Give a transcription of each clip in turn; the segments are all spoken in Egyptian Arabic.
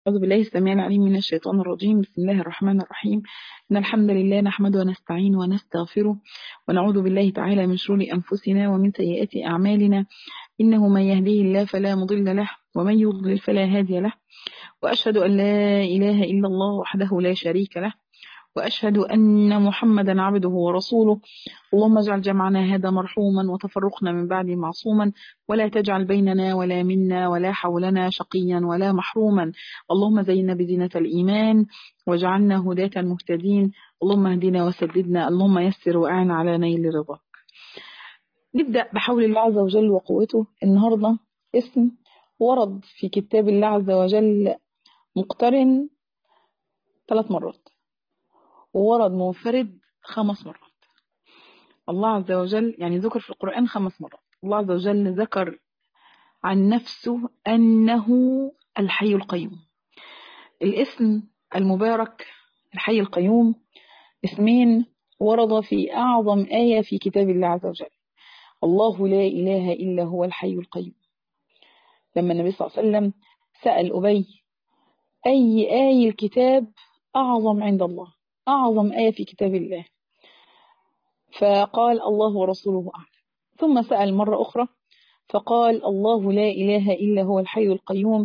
أعوذ بالله السميع العليم من الشيطان الرجيم بسم الله الرحمن الرحيم إن الحمد لله نحمده ونستعين ونستغفره ونعوذ بالله تعالى من شرور أنفسنا ومن سيئات أعمالنا إنه من يهديه الله فلا مضل له ومن يضلل فلا هادي له وأشهد أن لا إله إلا الله وحده لا شريك له وأشهد أن محمدا عبده ورسوله اللهم اجعل جمعنا هذا مرحوما وتفرقنا من بعد معصوما ولا تجعل بيننا ولا منا ولا حولنا شقيا ولا محروما اللهم زينا بزينة الإيمان واجعلنا هداة مهتدين اللهم اهدنا وسددنا اللهم يسر وأعن على نيل رضاك نبدأ بحول الله عز وجل وقوته النهاردة اسم ورد في كتاب الله عز وجل مقترن ثلاث مرات وورد منفرد خمس مرات الله عز وجل يعني ذكر في القرآن خمس مرات الله عز وجل ذكر عن نفسه أنه الحي القيوم الاسم المبارك الحي القيوم اسمين ورد في أعظم آية في كتاب الله عز وجل الله لا إله إلا هو الحي القيوم لما النبي صلى الله عليه وسلم سأل أبي أي آية الكتاب أعظم عند الله أعظم آية في كتاب الله فقال الله ورسوله أعلم ثم سأل مرة أخرى فقال الله لا إله إلا هو الحي القيوم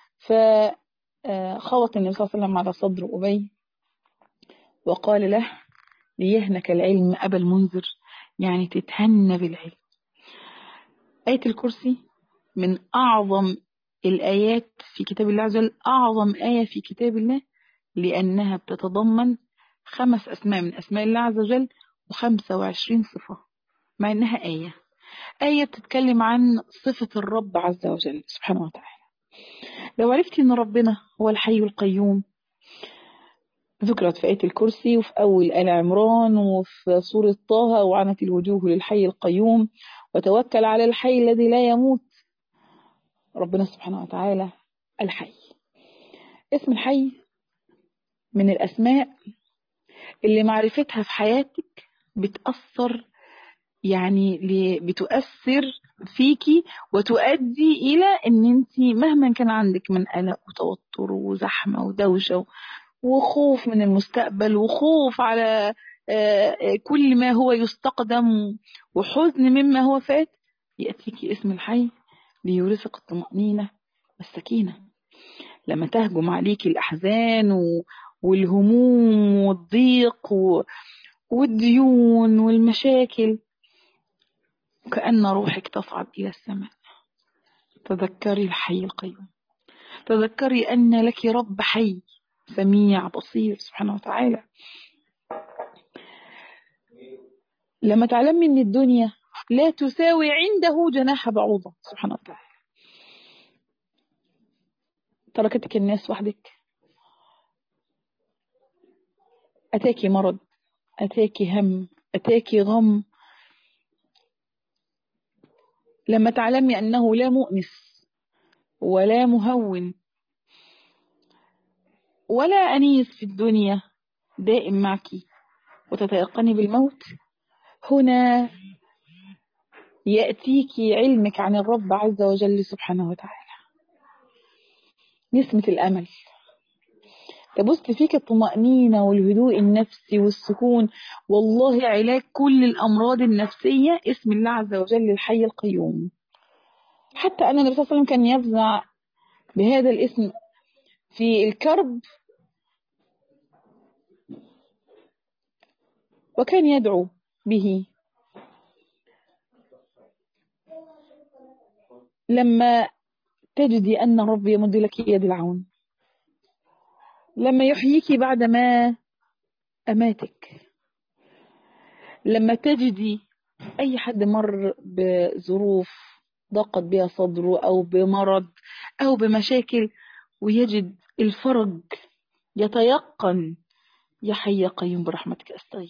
فخوط النبي صلى الله عليه وسلم على صدر أبي وقال له ليهنك العلم أبا المنذر يعني تتهنى بالعلم آية الكرسي من أعظم الآيات في كتاب الله عز وجل أعظم آية في كتاب الله لأنها بتتضمن خمس أسماء من أسماء الله عز وجل وخمسة وعشرين صفة مع إنها آية آية بتتكلم عن صفة الرب عز وجل سبحانه وتعالى لو عرفتي أن ربنا هو الحي القيوم ذكرت في آية الكرسي وفي أول آل عمران وفي سورة طه وعنت الوجوه للحي القيوم وتوكل على الحي الذي لا يموت ربنا سبحانه وتعالى الحي اسم الحي من الأسماء اللي معرفتها في حياتك بتأثر يعني بتؤثر فيكي وتؤدي إلى أن أنت مهما كان عندك من قلق وتوتر وزحمة ودوشة وخوف من المستقبل وخوف على كل ما هو يستقدم وحزن مما هو فات يأتيك اسم الحي ليورثك الطمأنينة والسكينة لما تهجم عليك الأحزان والهموم والضيق والديون والمشاكل كأن روحك تصعد إلى السماء تذكري الحي القيوم تذكري أن لك رب حي سميع بصير سبحانه وتعالى لما تعلمي أن الدنيا لا تساوي عنده جناح بعوضة سبحانه وتعالى تركتك الناس وحدك أتاكي مرض أتاكي هم أتاكي غم لما تعلمي أنه لا مؤنس ولا مهون ولا أنيس في الدنيا دائم معك وتتيقني بالموت هنا يأتيك علمك عن الرب عز وجل سبحانه وتعالى نسمة الأمل تبص فيك الطمأنينة والهدوء النفسي والسكون والله علاج كل الأمراض النفسية اسم الله عز وجل الحي القيوم حتى أن النبي صلى الله عليه وسلم كان يفزع بهذا الاسم في الكرب وكان يدعو به لما تجدي أن رب يمد لك يد العون لما يحييك بعد ما أماتك لما تجدي أي حد مر بظروف ضاقت بها صدره أو بمرض أو بمشاكل ويجد الفرج يتيقن يا حي يا قيوم برحمتك أستغيث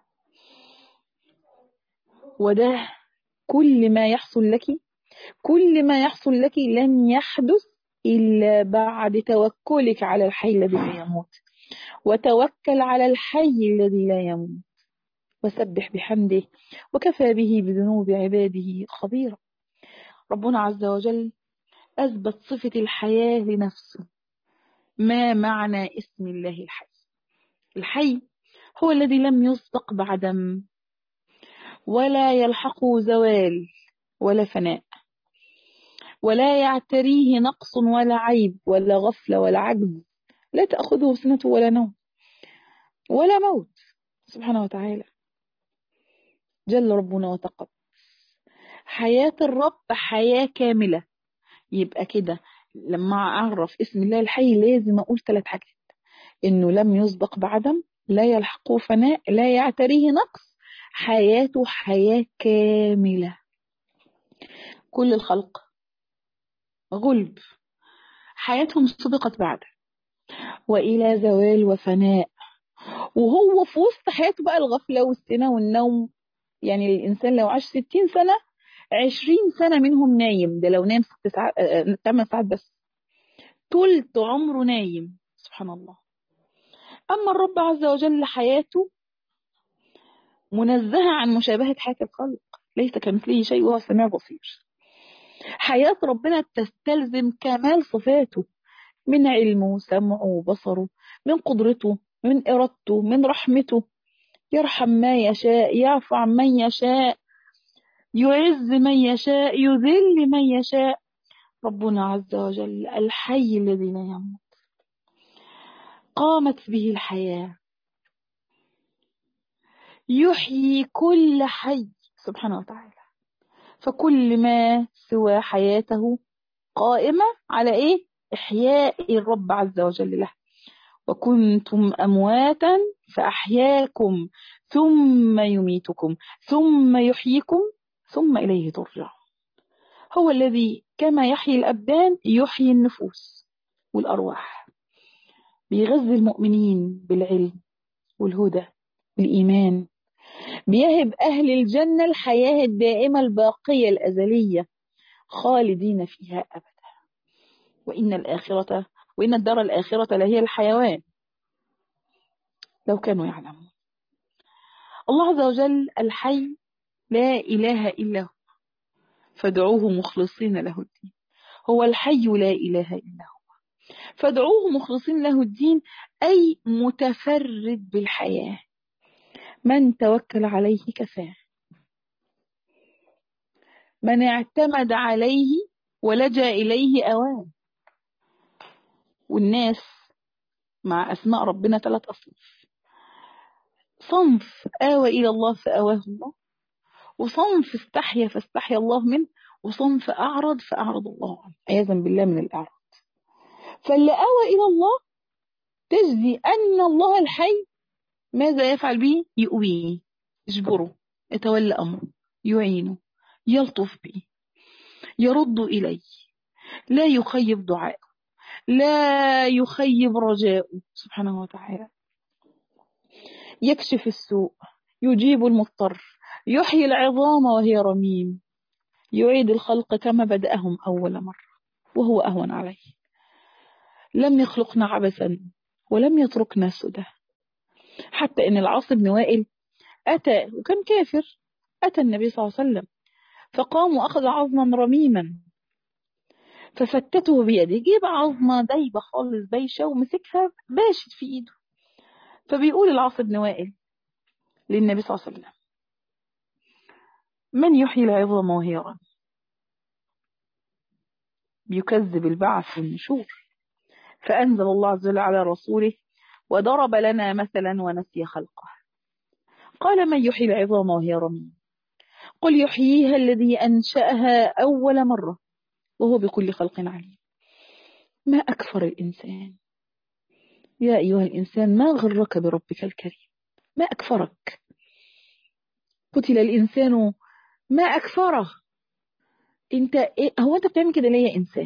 وده كل ما يحصل لك كل ما يحصل لك لن يحدث إلا بعد توكلك على الحي الذي لا يموت وتوكل على الحي الذي لا يموت وسبح بحمده وكفى به بذنوب عباده خبيرا ربنا عز وجل أثبت صفة الحياة لنفسه ما معنى اسم الله الحي الحي هو الذي لم يسبق بعدم ولا يلحقه زوال ولا فناء ولا يعتريه نقص ولا عيب ولا غفلة ولا عجز لا تأخذه سنة ولا نوم ولا موت سبحانه وتعالى جل ربنا وتقدس حياة الرب حياة كاملة يبقى كده لما أعرف اسم الله الحي لازم أقول ثلاث حاجات إنه لم يسبق بعدم لا يلحقه فناء لا يعتريه نقص حياته حياة كاملة كل الخلق غلب حياتهم سبقت بعده وإلى زوال وفناء وهو في وسط حياته بقى الغفلة والسنة والنوم يعني الإنسان لو عاش ستين سنة عشرين سنة منهم نايم ده لو نام ست ساعات ثمان ساعات بس تلت عمره نايم سبحان الله أما الرب عز وجل حياته منزهة عن مشابهة حياة الخلق ليس كمثله شيء وهو السميع البصير حياة ربنا تستلزم كمال صفاته من علمه وسمعه وبصره من قدرته من إرادته من رحمته يرحم ما يشاء يعفو عن من يشاء يعز من يشاء يذل من يشاء ربنا عز وجل الحي الذي لا يموت قامت به الحياة يحيي كل حي سبحانه وتعالى فكل ما سوى حياته قائمة على إيه؟ إحياء الرب عز وجل له وكنتم أمواتا فأحياكم ثم يميتكم ثم يحييكم ثم إليه ترجعون هو الذي كما يحيي الأبدان يحيي النفوس والأرواح بيغذي المؤمنين بالعلم والهدى والإيمان بيهب أهل الجنة الحياة الدائمة الباقية الأزلية خالدين فيها أبدا وإن الآخرة وإن الدار الآخرة لهي الحيوان لو كانوا يعلمون الله عز وجل الحي لا إله إلا هو فادعوه مخلصين له الدين هو الحي لا إله إلا هو فادعوه مخلصين له الدين أي متفرد بالحياة من توكل عليه كفاه من اعتمد عليه ولجأ إليه أوان والناس مع أسماء ربنا ثلاث أصناف صنف آوى إلى الله فآواه الله وصنف استحيا فاستحيا الله منه وصنف أعرض فأعرض الله عنه عياذا بالله من الإعراض فاللي آوى إلى الله تجزي أن الله الحي ماذا يفعل به يؤويه يجبره يتولى أمره يعينه يلطف به يرد إليه لا يخيب دعائه لا يخيب رجاؤه سبحانه وتعالى يكشف السوء يجيب المضطر يحيي العظام وهي رميم يعيد الخلق كما بدأهم أول مرة وهو أهون عليه لم يخلقنا عبثا ولم يتركنا سدى حتى إن العاص بن وائل أتى وكان كافر أتى النبي صلى الله عليه وسلم فقام وأخذ عظما رميما ففتته بيده جيب عظمة دايبة خالص بايشة ومسكها باشت في إيده فبيقول العاص بن وائل للنبي صلى الله عليه وسلم من يحيي العظام وهي رمي بيكذب البعث والنشور فأنزل الله عز وجل على رسوله وضرب لنا مثلا ونسي خلقه قال من يحيي العظام وهي رميم قل يحييها الذي أنشأها أول مرة وهو بكل خلق عليم ما أكفر الإنسان يا أيها الإنسان ما غرك بربك الكريم ما أكفرك قتل الإنسان ما أكفره انت إيه هو انت بتعمل كده ليه يا انسان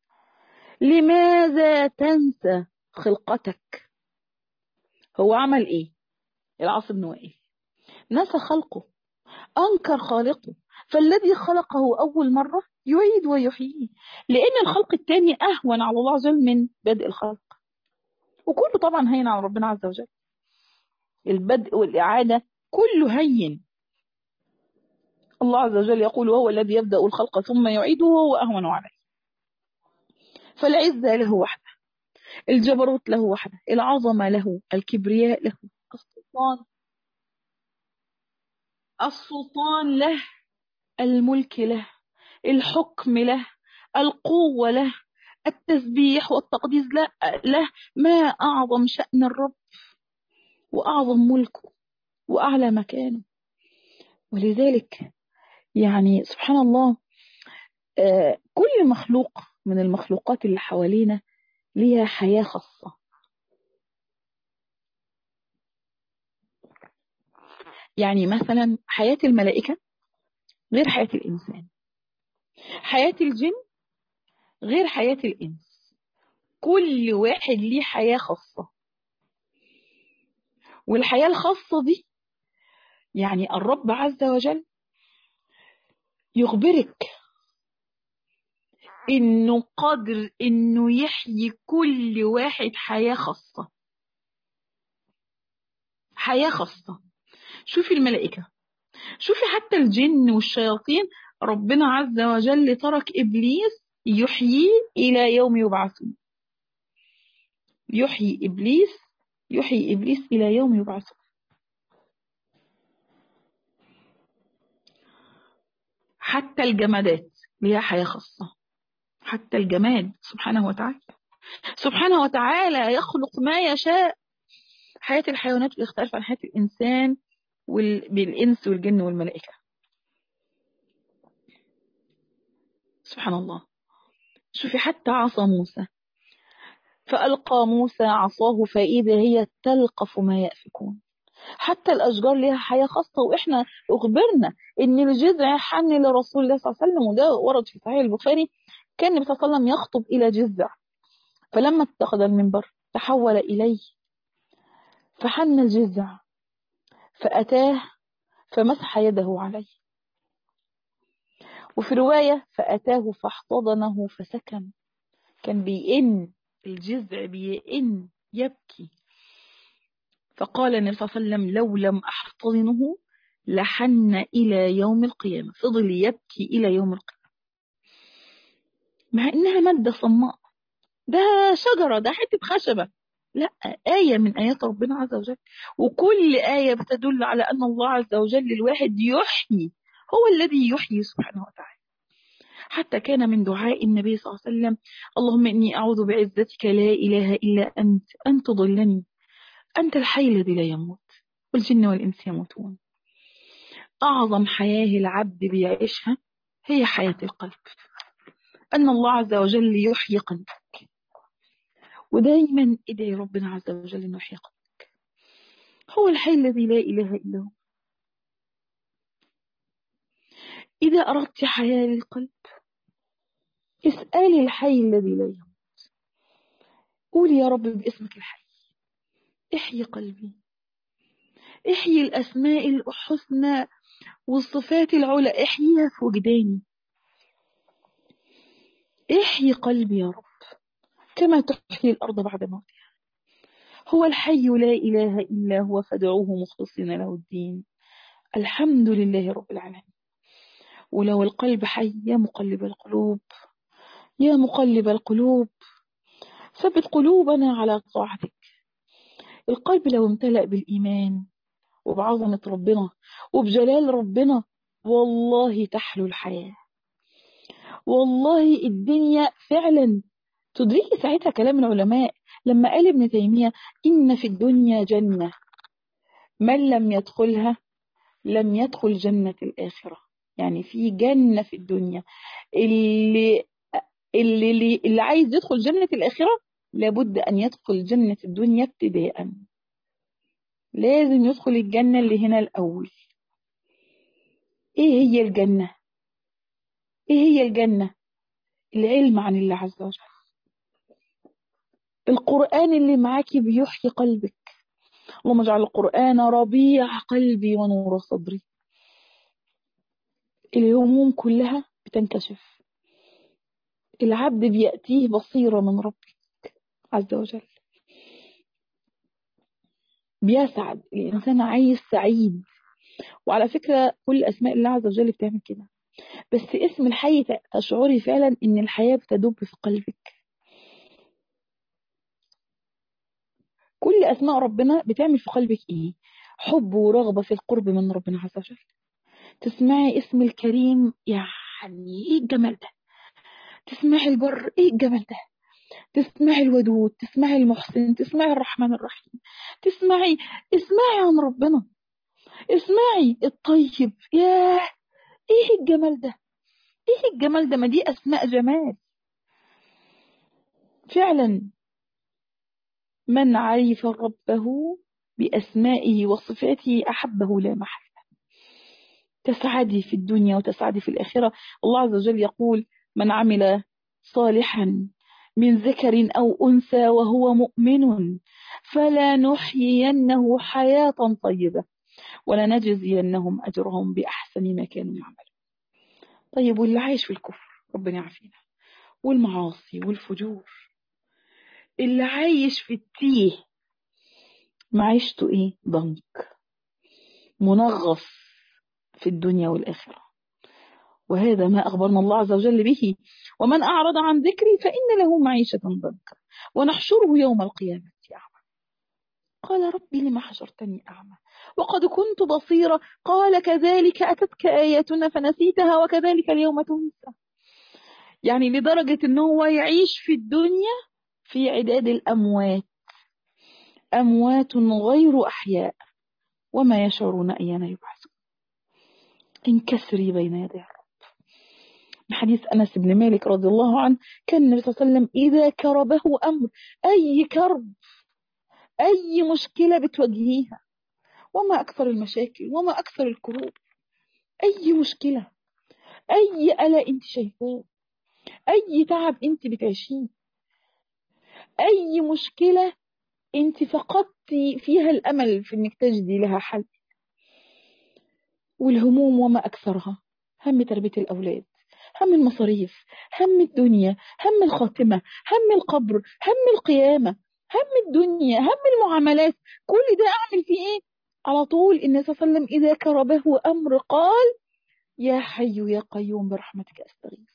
لماذا تنسى خلقتك هو عمل ايه العاص بن وائل نسى خلقه انكر خالقه فالذي خلقه اول مره يعيد ويحييه لان الخلق الثاني اهون على الله عز وجل من بدء الخلق وكله طبعا هين على ربنا عز وجل البدء والاعاده كله هين الله عز وجل يقول وهو الذي يبدأ الخلق ثم يعيده وهو أهون عليه فالعزة له وحده الجبروت له وحده العظمة له الكبرياء له السلطان السلطان له الملك له الحكم له القوة له التسبيح والتقديس له, له ما أعظم شأن الرب وأعظم ملكه وأعلى مكانه ولذلك يعني سبحان الله آه كل مخلوق من المخلوقات اللي حوالينا ليها حياة خاصة يعني مثلا حياة الملائكة غير حياة الإنسان حياة الجن غير حياة الإنس كل واحد ليه حياة خاصة والحياة الخاصة دي يعني الرب عز وجل يخبرك انه قادر انه يحيي كل واحد حياة خاصة حياة خاصة شوفي الملائكة شوفي حتى الجن والشياطين ربنا عز وجل ترك إبليس يحييه إلى يوم يبعثون يحيي إبليس يحيي إبليس إلى يوم يبعثون حتى الجمادات ليها حياة خاصة حتى الجماد سبحانه وتعالى سبحانه وتعالى يخلق ما يشاء حياة الحيوانات بتختلف عن حياة الإنسان بالإنس والجن والملائكة سبحان الله شوفي حتى عصا موسى فألقى موسى عصاه فإذا هي تلقف ما يأفكون حتى الأشجار لها حياة خاصة وإحنا أخبرنا إن الجذع حن لرسول الله صلى الله عليه وسلم وده ورد في صحيح البخاري كان النبي صلى الله عليه وسلم يخطب إلى جذع فلما اتخذ المنبر تحول إليه فحن الجذع فأتاه فمسح يده عليه وفي رواية فأتاه فاحتضنه فسكن كان بيئن الجذع بيئن يبكي فقال النبي صلى الله عليه وسلم لو لم أحتضنه لحن إلى يوم القيامة فضل يبكي إلى يوم القيامة مع إنها مادة صماء ده شجرة ده حتة خشبة لا آية من آيات ربنا عز وجل وكل آية بتدل على أن الله عز وجل الواحد يحيي هو الذي يحيي سبحانه وتعالى حتى كان من دعاء النبي صلى الله عليه وسلم اللهم إني أعوذ بعزتك لا إله إلا أنت أن تضلني أنت الحي الذي لا يموت والجن والإنس يموتون أعظم حياة العبد بيعيشها هي حياة القلب أن الله عز وجل يحيي قلبك ودايما ادعي ربنا عز وجل أنه يحيي قلبك هو الحي الذي لا إله إلا هو إذا أردت حياة للقلب اسألي الحي الذي لا يموت قولي يا رب باسمك الحي احيي قلبي احيي الأسماء الحسنى والصفات العلى احييها في وجداني احيي قلبي يا رب كما تحيي الأرض بعد موتها هو الحي لا إله إلا هو فادعوه مخلصين له الدين الحمد لله رب العالمين ولو القلب حي يا مقلب القلوب يا مقلب القلوب ثبت قلوبنا على طاعتك القلب لو امتلأ بالإيمان وبعظمة ربنا وبجلال ربنا والله تحلو الحياة والله الدنيا فعلا تدركي ساعتها كلام العلماء لما قال ابن تيمية إن في الدنيا جنة من لم يدخلها لم يدخل جنة الآخرة يعني في جنة في الدنيا اللي اللي اللي, اللي عايز يدخل جنة الآخرة لابد أن يدخل جنة الدنيا ابتداء لازم يدخل الجنة اللي هنا الأول إيه هي الجنة؟ إيه هي الجنة؟ العلم عن الله عز وجل القرآن اللي معاكي بيحيي قلبك اللهم اجعل القرآن ربيع قلبي ونور صدري الهموم كلها بتنكشف العبد بيأتيه بصيرة من ربك عز وجل بيسعد الإنسان عايز سعيد وعلى فكرة كل أسماء الله عز وجل بتعمل كده بس اسم الحي تشعري فعلا إن الحياة بتدب في قلبك كل أسماء ربنا بتعمل في قلبك إيه حب ورغبة في القرب من ربنا عز وجل تسمعي اسم الكريم يعني إيه الجمال ده تسمعي البر إيه الجمال ده تسمعي الودود تسمعي المحسن تسمعي الرحمن الرحيم تسمعي اسمعي عن ربنا اسمعي الطيب ياه ايه الجمال ده ايه الجمال ده ما دي اسماء جمال فعلا من عرف ربه بأسمائه وصفاته أحبه لا محالة تسعدي في الدنيا وتسعدي في الآخرة الله عز وجل يقول من عمل صالحا من ذكر أو أنثى وهو مؤمن فلا نحيينه حياة طيبة ولنجزينهم أجرهم بأحسن ما كانوا يعملون طيب واللي عايش في الكفر ربنا يعافينا والمعاصي والفجور اللي عايش في التيه معيشته ايه ضنك منغص في الدنيا والآخرة وهذا ما أخبرنا الله عز وجل به ومن أعرض عن ذكري فإن له معيشة ضنكا ونحشره يوم القيامة أعمى قال ربي لما حشرتني أعمى وقد كنت بصيرا قال كذلك أتتك آياتنا فنسيتها وكذلك اليوم تنسى يعني لدرجة أنه هو يعيش في الدنيا في عداد الأموات أموات غير أحياء وما يشعرون أيان يبعثون انكسري بين يدي الرب من حديث أنس بن مالك رضي الله عنه كان النبي صلى الله عليه وسلم إذا كربه أمر أي كرب أي مشكلة بتواجهيها وما أكثر المشاكل وما أكثر الكروب أي مشكلة أي ألا أنت شايفاه أي تعب أنت بتعيشيه أي مشكلة أنت فقدتي فيها الأمل في أنك تجدي لها حل والهموم وما أكثرها هم تربية الأولاد هم المصاريف هم الدنيا هم الخاتمة هم القبر هم القيامة هم الدنيا هم المعاملات كل ده أعمل فيه إيه على طول النبي صلى الله عليه وسلم إذا كربه أمر قال يا حي يا قيوم برحمتك أستغيث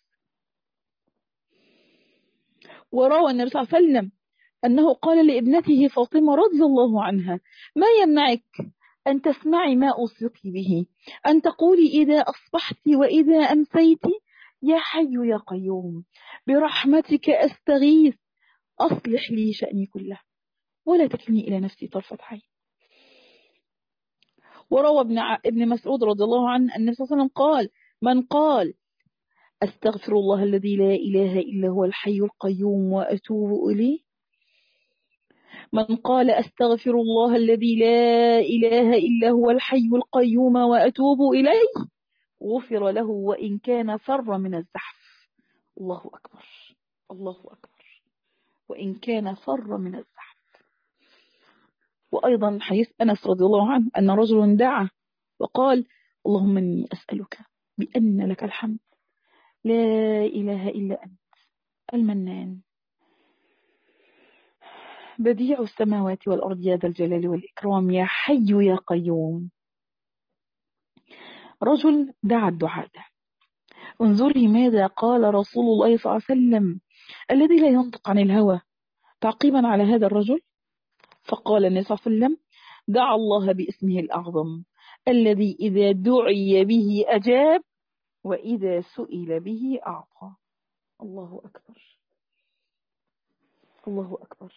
وروى النبي صلى الله عليه وسلم أنه قال لابنته فاطمة رضي الله عنها ما يمنعك أن تسمعي ما أوصيك به أن تقولي إذا أصبحت وإذا أمسيت يا حي يا قيوم برحمتك أستغيث أصلح لي شأني كله ولا تكلني إلى نفسي طرفة عين وروى ابن, ابن مسعود رضي الله عنه أن النبي صلى الله عليه وسلم قال من قال أستغفر الله الذي لا إله إلا هو الحي القيوم وأتوب إليه من قال أستغفر الله الذي لا إله إلا هو الحي القيوم وأتوب إليه غفر له وإن كان فر من الزحف الله أكبر الله أكبر وإن كان فر من الزحف وأيضا حديث أنس رضي الله عنه أن رجل دعا وقال اللهم إني أسألك بأن لك الحمد لا إله إلا أنت المنان بديع السماوات والأرض يا ذا الجلال والإكرام يا حي يا قيوم رجل دعا الدعاء ده انظري ماذا قال رسول الله صلى الله عليه وسلم الذي لا ينطق عن الهوى تعقيبا على هذا الرجل فقال النبي صلى الله عليه وسلم دعا الله باسمه الأعظم الذي إذا دعي به أجاب وإذا سئل به أعطى الله أكبر الله أكبر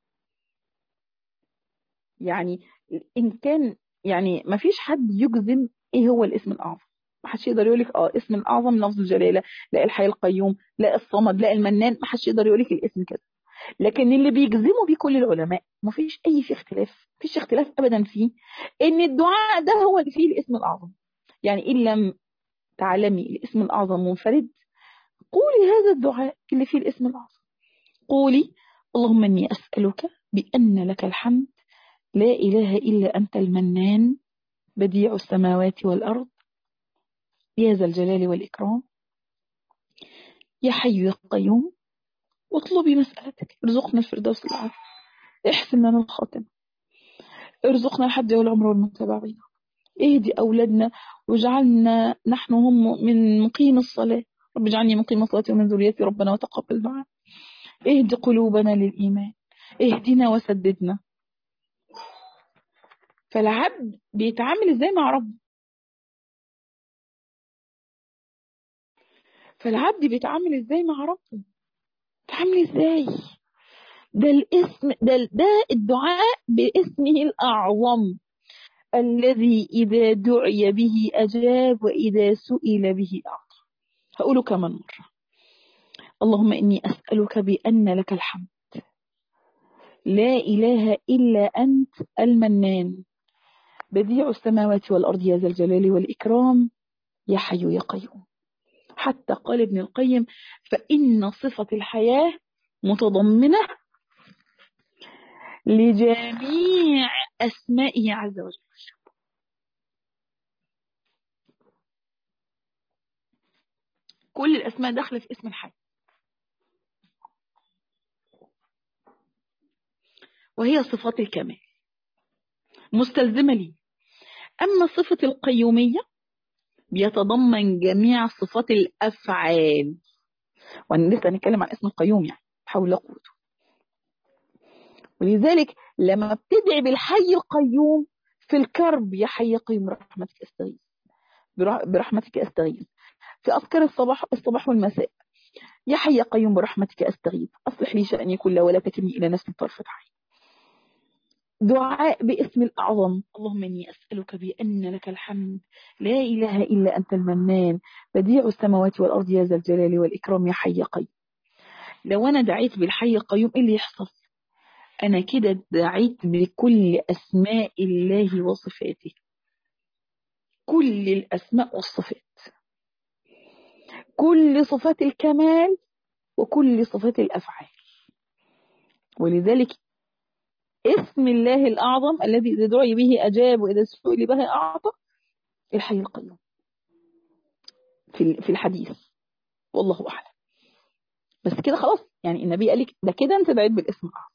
يعني إن كان يعني ما فيش حد يجزم إيه هو الاسم الأعظم ما حدش يقدر يقول لك اه اسم الأعظم لفظ الجلالة لا الحي القيوم لا الصمد لا المنان ما حدش يقدر يقول لك الاسم كده لكن اللي بيجزموا بيه كل العلماء ما فيش أي في اختلاف ما فيش اختلاف أبدا فيه إن الدعاء ده هو اللي فيه الاسم الأعظم يعني إن لم تعلمي الاسم الأعظم منفرد قولي هذا الدعاء اللي فيه الاسم الأعظم قولي اللهم إني أسألك بأن لك الحمد لا إله إلا أنت المنان بديع السماوات والأرض يا ذا الجلال والإكرام يا حي يا قيوم واطلبي مسألتك ارزقنا الفردوس الأعلى احسن لنا الخاتمة ارزقنا الحج والعمر والمتابعة بينهم اهدي أولادنا واجعلنا نحن هم من مقيم الصلاة رب اجعلني مقيم الصلاة ومن ذريتي ربنا وتقبل دعاء اهدي قلوبنا للإيمان اهدنا وسددنا فالعبد بيتعامل ازاي مع ربه فالعبد بيتعامل ازاي مع ربه بيتعامل ازاي ده الاسم ده, ده الدعاء باسمه الأعظم الذي إذا دعي به أجاب وإذا سئل به أعطى هقوله كمان مرة اللهم إني أسألك بأن لك الحمد لا إله إلا أنت المنان بديع السماوات والأرض يا ذا الجلال والإكرام يا حي يا قيوم حتى قال ابن القيم فإن صفة الحياة متضمنة لجميع أسمائه عز وجل كل الأسماء داخلة في اسم الحي وهي صفات الكمال مستلزمة لي أما صفة القيومية بيتضمن جميع صفات الأفعال وأنا لسه هنتكلم عن اسم القيوم يعني حول قوته ولذلك لما بتدعي بالحي القيوم في الكرب يا حي قيوم برحمتك استغيث برحمتك استغيث في أذكار الصباح الصباح والمساء يا حي قيوم برحمتك استغيث أصلح لي شأني كله ولا تكلني إلى نفسي طرفة عين دعاء باسم الأعظم اللهم إني أسألك بأن لك الحمد لا إله إلا أنت المنان بديع السماوات والأرض يا ذا الجلال والإكرام يا حي قيوم لو أنا دعيت بالحي القيوم إيه اللي يحصل أنا كده دعيت بكل أسماء الله وصفاته كل الأسماء والصفات كل صفات الكمال وكل صفات الأفعال ولذلك اسم الله الأعظم الذي إذا دعي به أجاب وإذا سئل به أعطى الحي القيوم في في الحديث والله أعلم بس كده خلاص يعني النبي قال لك ده كده أنت دعيت بالاسم الأعظم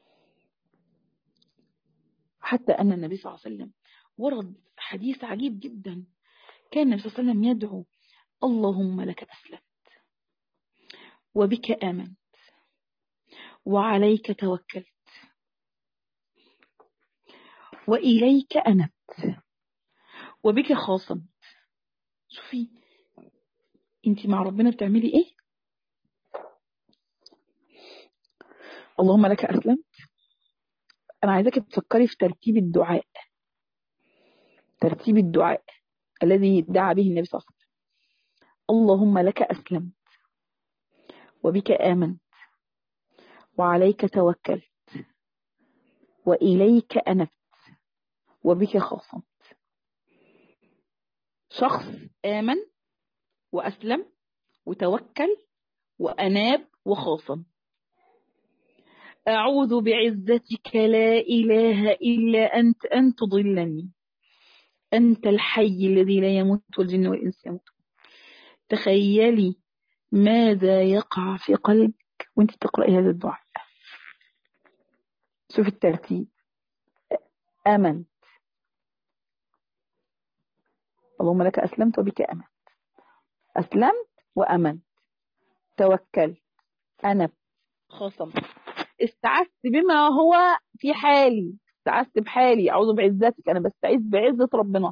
حتى أن النبي صلى الله عليه وسلم ورد حديث عجيب جدا كان النبي صلى الله عليه وسلم يدعو اللهم لك أسلمت وبك آمنت وعليك توكلت وإليك أنبت وبك خاصمت شوفي انت مع ربنا بتعملي ايه اللهم لك أسلمت أنا عايزاك تفكري في ترتيب الدعاء ترتيب الدعاء الذي دعا به النبي صلى الله عليه وسلم اللهم لك أسلمت وبك آمنت وعليك توكلت وإليك أنبت وبك خاصمت شخص آمن وأسلم وتوكل وأناب وخاصم أعوذ بعزتك لا إله إلا أنت أن تضلني أنت الحي الذي لا يموت والجن والإنس يموت تخيلي ماذا يقع في قلبك وانت تقرأي هذا الدعاء شوف الترتيب آمنت اللهم لك أسلمت وبك أمنت أسلمت وأمنت توكلت أنا خاصم استعذت بما هو في حالي استعذت بحالي أعوذ بعزتك أنا بستعيذ بعزة ربنا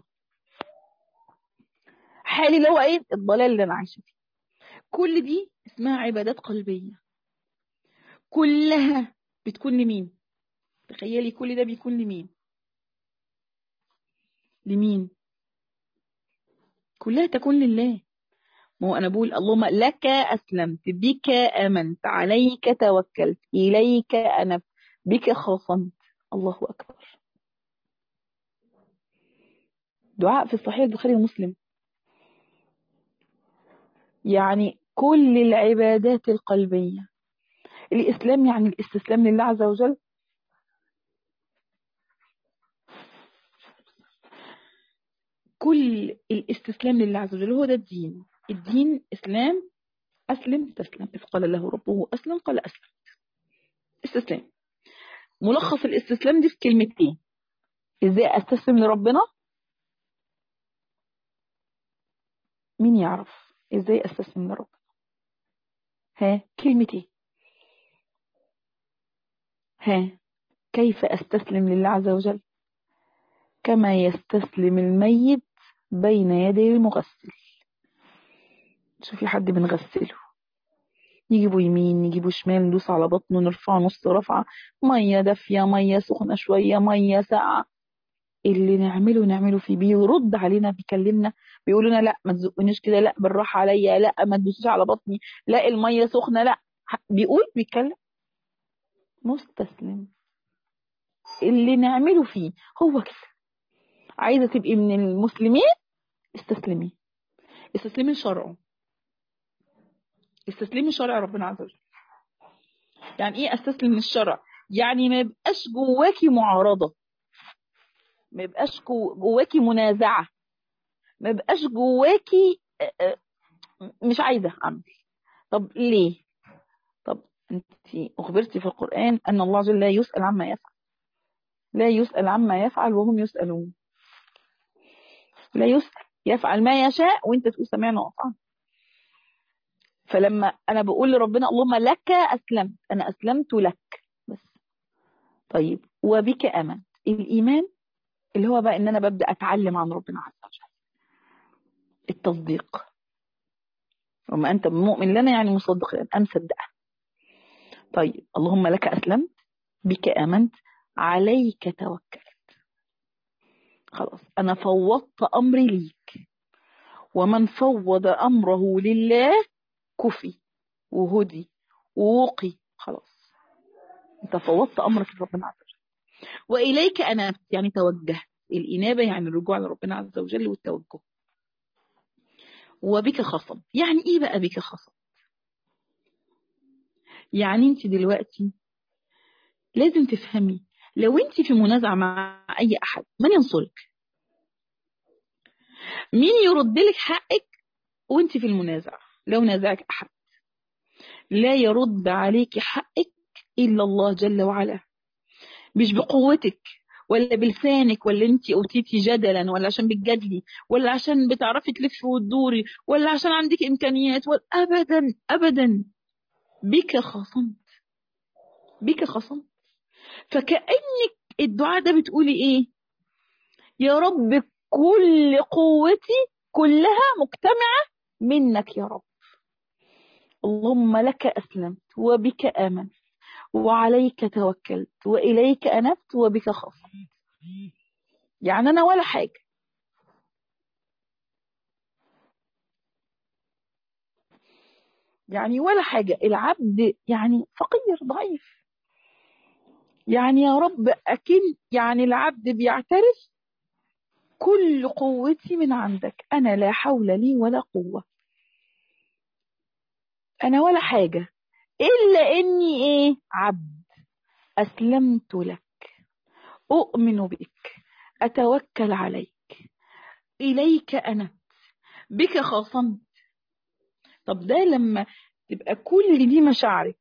حالي اللي هو إيه الضلال اللي أنا عايشة فيه كل دي اسمها عبادات قلبية كلها بتكون لمين تخيلي كل ده بيكون لمين لمين كلها تكون لله ما هو أنا بقول اللهم لك أسلمت بك آمنت عليك توكلت إليك أنبت بك خاصمت الله أكبر دعاء في الصحيح البخاري ومسلم يعني كل العبادات القلبية الإسلام يعني الاستسلام لله عز وجل كل الاستسلام لله عز وجل هو ده الدين الدين إسلام أسلم تسلم إذ قال له ربه أسلم قال أسلم استسلام ملخص الاستسلام دي في كلمتين إزاي أستسلم لربنا مين يعرف إزاي أستسلم لربنا ها كلمتين ها كيف أستسلم لله عز وجل كما يستسلم الميت بين يدي المغسل شوفي حد بنغسله نجيبه يمين نجيبه شمال ندوس على بطنه نرفعه نص رفعة مية دافية مية سخنة شوية مية ساقعة اللي نعمله نعمله فيه بيرد علينا بيكلمنا بيقول لنا لا ما تزقنيش كده لا بالراحة عليا لا ما تدوسيش على بطني لا المية سخنة لا بيقول بيتكلم مستسلم اللي نعمله فيه هو كده عايزة تبقي من المسلمين استسلمي استسلمي لشرعه استسلمي لشرع ربنا عز وجل يعني ايه استسلم للشرع يعني ما يبقاش جواكي معارضة ما يبقاش جواكي منازعة ما يبقاش جواكي مش عايزة اعمل طب ليه طب انت اخبرتي في القرآن ان الله عز وجل لا يسأل عما يفعل لا يسأل عما يفعل وهم يسألون لا يسأل يفعل ما يشاء وانت تقول سمعنا وأطعنا فلما انا بقول لربنا اللهم لك اسلمت انا اسلمت لك بس طيب وبك امنت الايمان اللي هو بقى ان انا ببدا اتعلم عن ربنا عز وجل التصديق وما انت مؤمن لنا يعني مصدق لنا انا مصدقه طيب اللهم لك اسلمت بك امنت عليك توكلت خلاص انا فوضت امري ليك ومن فوض امره لله كفي وهدي ووقي خلاص انت فوضت امرك لربنا عز وجل واليك انبت يعني توجهت الانابه يعني الرجوع لربنا عز وجل والتوجه وبك خصم يعني ايه بقى بك خصم يعني انت دلوقتي لازم تفهمي لو انت في منازعه مع اي احد من ينصرك مين يرد لك حقك وانت في المنازعه لو نازعك أحد لا يرد عليك حقك إلا الله جل وعلا مش بقوتك ولا بلسانك ولا انت اوتيتي جدلا ولا عشان بتجادلي ولا عشان بتعرفي تلفي وتدوري ولا عشان عندك امكانيات ولا ابدا ابدا بك خصمت بك خصمت فكانك الدعاء ده بتقولي ايه يا رب كل قوتي كلها مجتمعه منك يا رب اللهم لك أسلمت وبك آمنت وعليك توكلت وإليك أنبت وبك خصمت يعني أنا ولا حاجة يعني ولا حاجة العبد يعني فقير ضعيف يعني يا رب أكن يعني العبد بيعترف كل قوتي من عندك أنا لا حول لي ولا قوة أنا ولا حاجة إلا إني إيه عبد أسلمت لك أؤمن بك أتوكل عليك إليك أنا بك خاصمت طب ده لما تبقى كل دي مشاعرك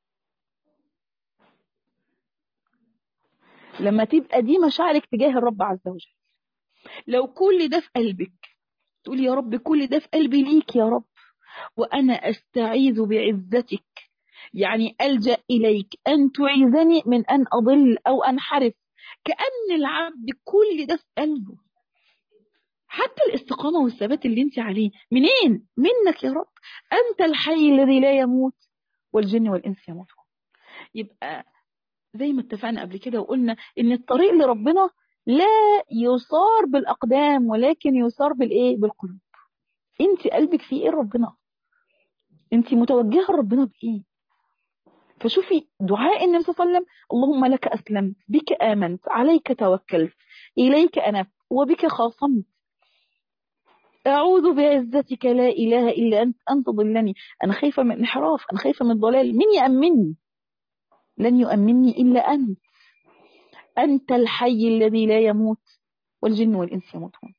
لما تبقى دي مشاعرك تجاه الرب عز وجل لو كل ده في قلبك تقول يا رب كل ده في قلبي ليك يا رب وأنا أستعيذ بعزتك يعني ألجأ إليك أن تعيذني من أن أضل أو أنحرف كأن العبد كل ده في قلبه حتى الاستقامة والثبات اللي انت عليه منين؟ منك يا رب أنت الحي الذي لا يموت والجن والإنس يموتون يبقى زي ما اتفقنا قبل كده وقلنا ان الطريق لربنا لا يصار بالأقدام ولكن يصار بالإيه؟ بالقلوب انت قلبك فيه ايه ربنا انت متوجهة لربنا بإيه فشوفي دعاء النبي صلى الله عليه وسلم اللهم لك أسلمت بك آمنت عليك توكلت إليك أنبت وبك خاصمت أعوذ بعزتك لا إله إلا أنت أن تضلني أنا خايفة من الانحراف أنا خايفة من الضلال من يأمني لن يؤمني إلا أنت أنت الحي الذي لا يموت والجن والإنس يموتون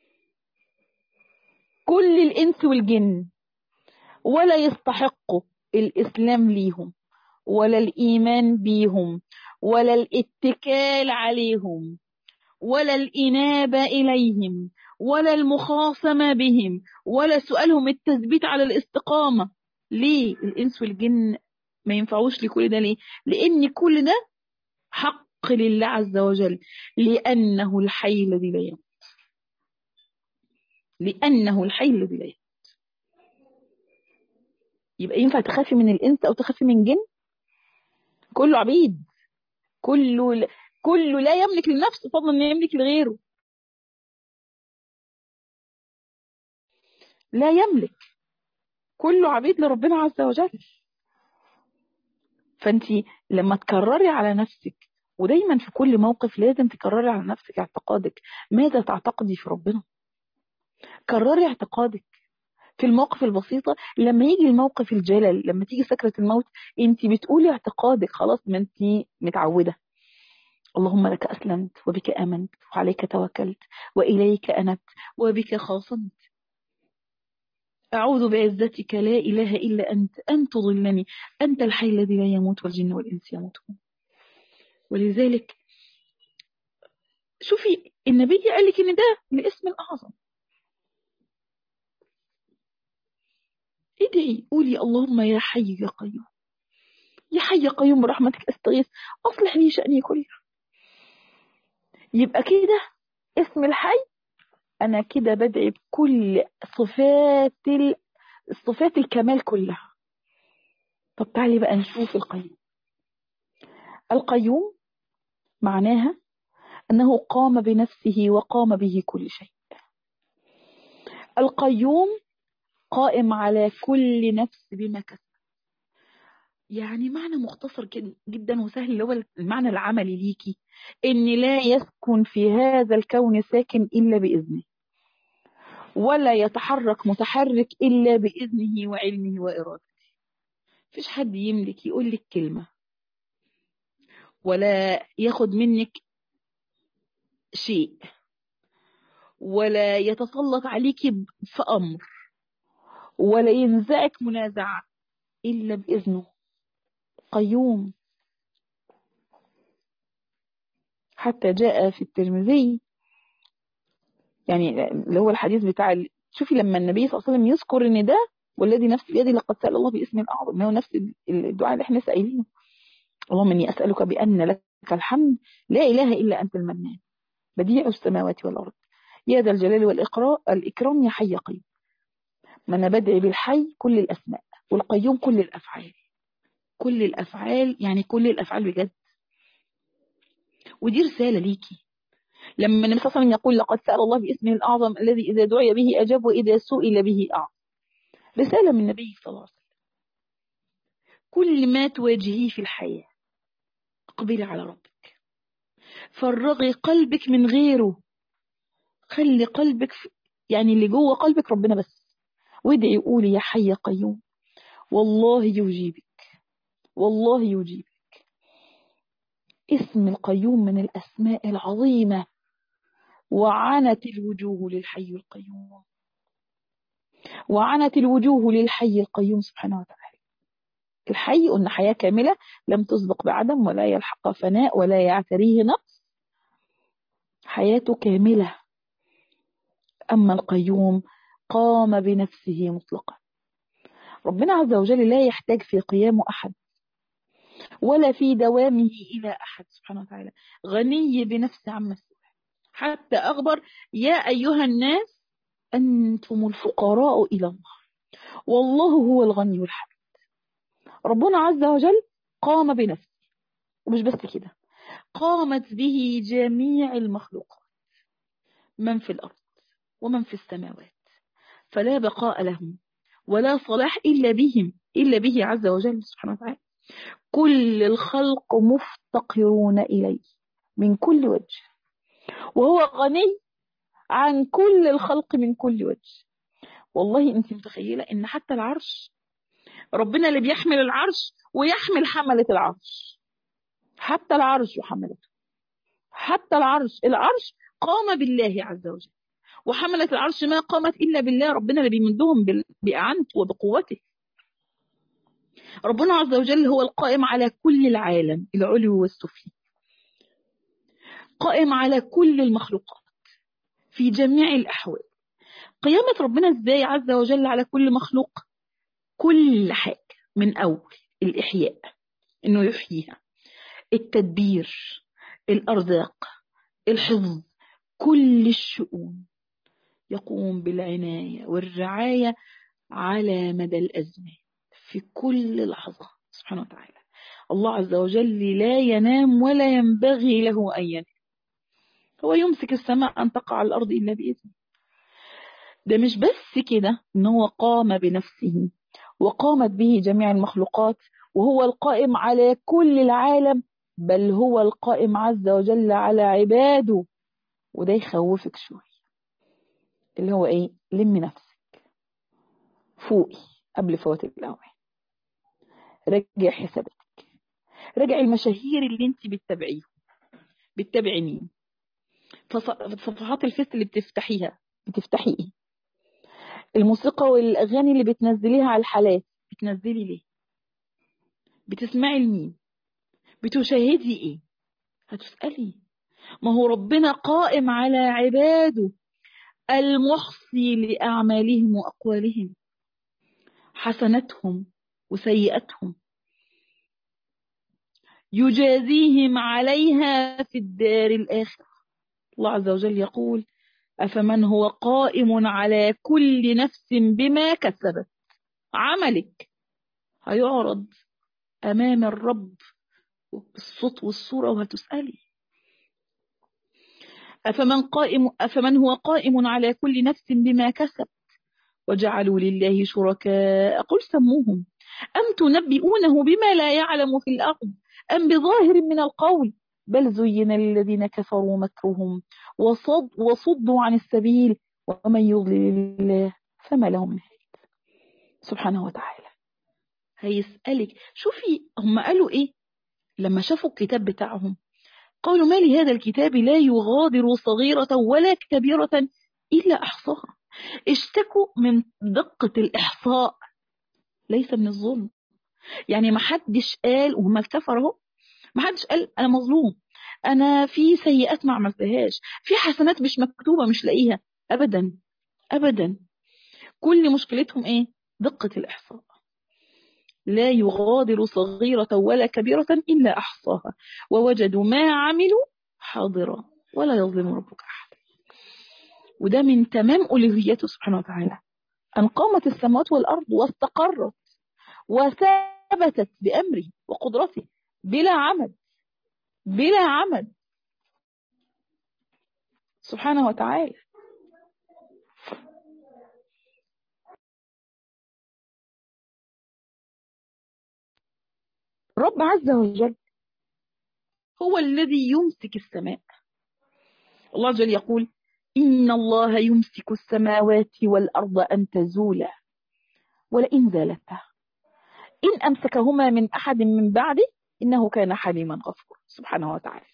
كل الإنس والجن ولا يستحقوا الإسلام ليهم ولا الإيمان بيهم ولا الاتكال عليهم ولا الإنابة إليهم ولا المخاصمة بهم ولا سؤالهم التثبيت على الاستقامة ليه الإنس والجن ما ينفعوش لكل ده ليه لأن كل ده حق لله عز وجل لأنه الحي الذي لا يموت لأنه الحي الذي لا يموت يبقى ينفع تخافي من الإنس أو تخافي من جن كله عبيد كله كله لا يملك لنفسه فضلا أن يملك لغيره لا يملك كله عبيد لربنا عز وجل فانت لما تكرري على نفسك ودايما في كل موقف لازم تكرري على نفسك اعتقادك ماذا تعتقدي في ربنا كرري اعتقادك في المواقف البسيطة لما يجي الموقف الجلل لما تيجي سكرة الموت انت بتقولي اعتقادك خلاص ما انت متعودة اللهم لك أسلمت وبك آمنت وعليك توكلت وإليك أنبت وبك خاصمت أعوذ بعزتك لا إله إلا أنت أن تضلني أنت الحي الذي لا يموت والجن والإنس يموتون ولذلك شوفي النبي قال لك إن ده الاسم الأعظم ادعي قولي اللهم يا حي يا قيوم يا حي يا قيوم برحمتك استغيث اصلح لي شأني كله يبقى كده اسم الحي انا كده بدعي بكل صفات ال... صفات الكمال كلها طب تعالي بقى نشوف القيوم القيوم معناها انه قام بنفسه وقام به كل شيء القيوم قائم على كل نفس بما كسب يعني معنى مختصر جدا وسهل اللي هو المعنى العملي ليكي ان لا يسكن في هذا الكون ساكن الا باذنه ولا يتحرك متحرك الا باذنه وعلمه وارادته مفيش حد يملك يقول لك كلمه ولا ياخد منك شيء ولا يتسلط عليكي في امر ولا ينزعك منازعة إلا بإذنه قيوم حتى جاء في الترمذي يعني اللي هو الحديث بتاع شوفي لما النبي صلى الله عليه وسلم يذكر ان ده والذي نفسي بيدي لقد سأل الله باسم الأعظم هو نفس الدعاء اللي احنا سائلينه اللهم اني أسألك بأن لك الحمد لا إله إلا أنت المنان بديع السماوات والأرض يا ذا الجلال والإكرام يا حي قيوم ما انا بدعي بالحي كل الاسماء والقيوم كل الافعال كل الافعال يعني كل الافعال بجد ودي رساله ليكي لما النبي صلى الله عليه وسلم يقول لقد سال الله باسمه الاعظم الذي اذا دعي به اجاب واذا سئل به اعظم رساله من النبي صلى الله عليه وسلم كل ما تواجهيه في الحياه اقبلي على ربك فرغي قلبك من غيره خلي قلبك يعني اللي جوه قلبك ربنا بس وادعي قولي يا حي يا قيوم والله يجيبك والله يجيبك اسم القيوم من الأسماء العظيمة وعنت الوجوه للحي القيوم وعنت الوجوه للحي القيوم سبحانه وتعالى الحي قلنا حياة كاملة لم تسبق بعدم ولا يلحق فناء ولا يعتريه نقص حياته كاملة أما القيوم قام بنفسه مطلقا ربنا عز وجل لا يحتاج في قيامه أحد ولا في دوامه إلى أحد سبحانه وتعالى غني بنفسه عما سواه حتى أخبر يا أيها الناس أنتم الفقراء إلى الله والله هو الغني الحميد ربنا عز وجل قام بنفسه ومش بس كده قامت به جميع المخلوقات من في الأرض ومن في السماوات فلا بقاء لهم ولا صلاح إلا بهم إلا به عز وجل سبحانه وتعالى كل الخلق مفتقرون إليه من كل وجه وهو غني عن كل الخلق من كل وجه والله انت متخيلة ان حتى العرش ربنا اللي بيحمل العرش ويحمل حملة العرش حتى العرش وحملته حتى العرش العرش قام بالله عز وجل وحملة العرش ما قامت إلا بالله ربنا اللي بيمدهم بأعنته وبقوته ربنا عز وجل هو القائم على كل العالم العلو والسفلي قائم على كل المخلوقات في جميع الأحوال قيامة ربنا ازاي عز وجل على كل مخلوق كل حاجة من أول الإحياء إنه يحييها التدبير الأرزاق الحفظ كل الشؤون يقوم بالعناية والرعاية على مدى الأزمان في كل لحظة سبحانه وتعالى الله عز وجل لا ينام ولا ينبغي له أن ينام هو يمسك السماء أن تقع على الأرض إلا بإذنه ده مش بس كده إن هو قام بنفسه وقامت به جميع المخلوقات وهو القائم على كل العالم بل هو القائم عز وجل على عباده وده يخوفك شوية اللي هو ايه لم نفسك فوقي قبل فوات الأوان رجع حساباتك رجع المشاهير اللي انت بتتابعيهم بتتابعي مين صفحات الفيس اللي بتفتحيها بتفتحي ايه الموسيقى والاغاني اللي بتنزليها على الحالات بتنزلي ليه بتسمعي لمين بتشاهدي ايه هتسألي ما هو ربنا قائم على عباده المحصي لأعمالهم وأقوالهم حسنتهم وسيئتهم يجازيهم عليها في الدار الآخرة الله عز وجل يقول أفمن هو قائم على كل نفس بما كسبت عملك هيعرض أمام الرب بالصوت والصورة وهتسألي أفمن, قائم أفمن هو قائم على كل نفس بما كسب وجعلوا لله شركاء قل سموهم أم تنبئونه بما لا يعلم في الأرض أم بظاهر من القول بل زين للذين كفروا مكرهم وصد وصدوا عن السبيل ومن يضلل الله فما له من هاد سبحانه وتعالى هيسألك شوفي هم قالوا ايه لما شافوا الكتاب بتاعهم قالوا ما لهذا الكتاب لا يغادر صغيرة ولا كبيرة إلا أحصاها اشتكوا من دقة الإحصاء ليس من الظلم يعني ما حدش قال وهم الكفروا ما حدش قال أنا مظلوم أنا في سيئات ما عملتهاش في حسنات مش مكتوبة مش لاقيها أبدا أبدا كل مشكلتهم إيه دقة الإحصاء لا يغادر صغيرة ولا كبيرة إلا أحصاها ووجدوا ما عملوا حاضرا ولا يظلم ربك أحد وده من تمام ألوهيته سبحانه وتعالى أن قامت السماوات والأرض واستقرت وثبتت بأمره وقدرته بلا عمد بلا عمد سبحانه وتعالى رب عز وجل هو الذي يمسك السماء الله عز وجل يقول إن الله يمسك السماوات والأرض أن تزولا ولئن زالتا إن أمسكهما من أحد من بعده إنه كان حليما غفورا سبحانه وتعالى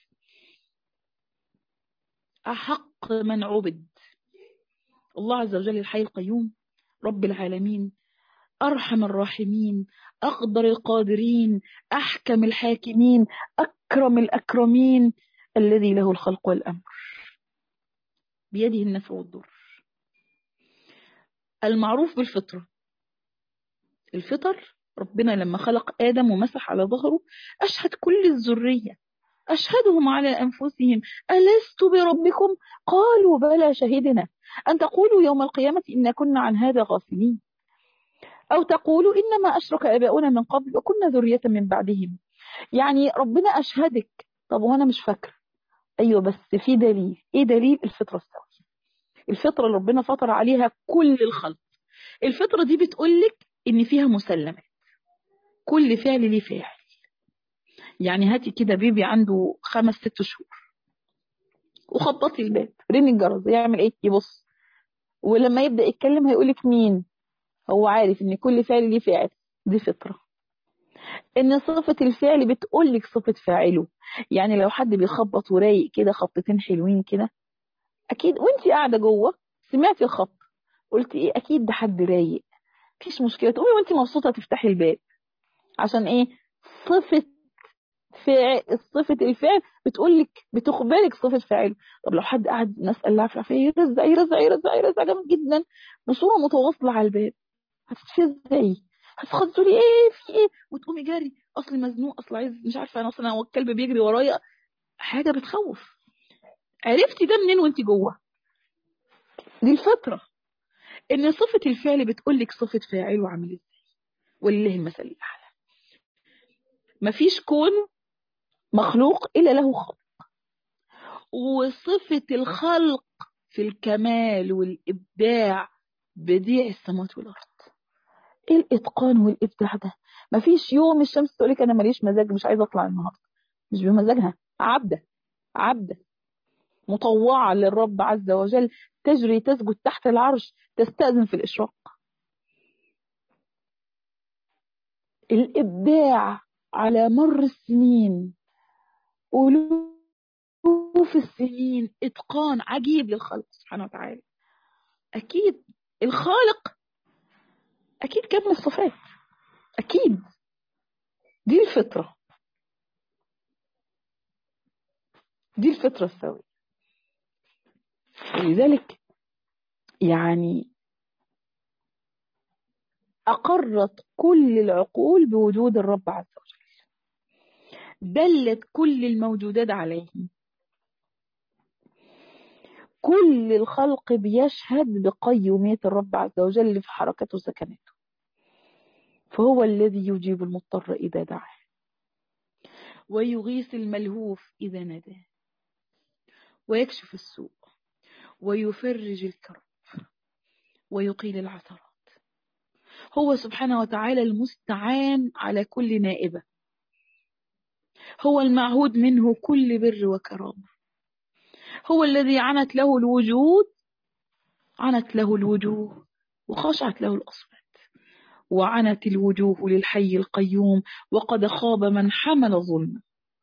أحق من عبد الله عز وجل الحي القيوم رب العالمين أرحم الراحمين أقدر القادرين أحكم الحاكمين أكرم الأكرمين الذي له الخلق والأمر بيده النفع والضر المعروف بالفطرة الفطر ربنا لما خلق آدم ومسح على ظهره أشهد كل الذرية أشهدهم على أنفسهم ألست بربكم قالوا بلى شهدنا أن تقولوا يوم القيامة إن كنا عن هذا غافلين أو تقولوا إنما أشرك آباؤنا من قبل وكنا ذرية من بعدهم يعني ربنا أشهدك طب وأنا مش فاكرة أيوة بس في دليل إيه دليل الفطرة السوية الفطرة اللي ربنا فطر عليها كل الخلق الفطرة دي بتقولك إن فيها مسلمات كل فعل ليه فاعل يعني هاتي كده بيبي عنده خمس ست شهور وخبطي الباب رمي الجرس يعمل ايه يبص ولما يبدا يتكلم هيقولك مين هو عارف ان كل فعل ليه فاعل دي فطره ان صفه الفعل بتقولك صفه فاعله يعني لو حد بيخبط ورايق كده خبطتين حلوين كده اكيد وانت قاعده جوه سمعتي الخبط قلتي ايه اكيد ده حد رايق مفيش مشكله تقومي وانت مبسوطه تفتحي الباب عشان ايه صفه فعل صفة الفعل بتقول لك بتخبرك صفة فاعله طب لو حد قاعد نسأل الله العافية يرزع يرزع يرزع يرزع جامد جدا بصورة متواصلة على الباب هتتفي ازاي هتخد تقولي ايه في ايه وتقومي جاري اصل مزنوق اصل عايز مش عارفه انا اصلا هو الكلب بيجري ورايا حاجة بتخوف عرفتي ده منين وانت جوه دي الفطرة ان صفة الفعل بتقولك صفة فاعل وعامل ازاي ولله المثل الاعلى مفيش كون مخلوق الا له خلق وصفة الخلق في الكمال والابداع بديع السماوات والارض ايه الاتقان والابداع ده مفيش يوم الشمس تقولك انا ماليش مزاج مش عايزه اطلع النهارده مش بمزاجها عبده عبده مطوعة للرب عز وجل تجري تسجد تحت العرش تستأذن في الإشراق الإبداع على مر السنين ألوف السنين إتقان عجيب للخلق سبحانه وتعالى أكيد الخالق أكيد كامل الصفات أكيد دي الفطرة دي الفطرة السوية ولذلك يعني أقرت كل العقول بوجود الرب عز وجل دلت كل الموجودات عليه كل الخلق بيشهد بقيومية الرب عز وجل في حركته وسكناته فهو الذي يجيب المضطر إذا دعاه ويغيث الملهوف إذا ناداه ويكشف السوء ويفرج الكرب ويقيل العثرات هو سبحانه وتعالى المستعان على كل نائبة هو المعهود منه كل بر وكرامة هو الذي عنت له الوجود عنت له الوجوه وخشعت له الأصوات وعنت الوجوه للحي القيوم وقد خاب من حمل ظلمه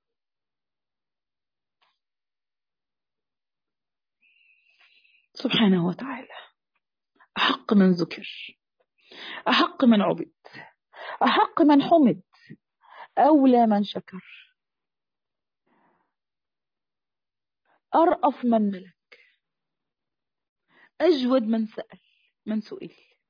سبحانه وتعالى أحق من ذكر أحق من عبد أحق من حمد أولى من شكر أرأف من ملك أجود من سأل من سئل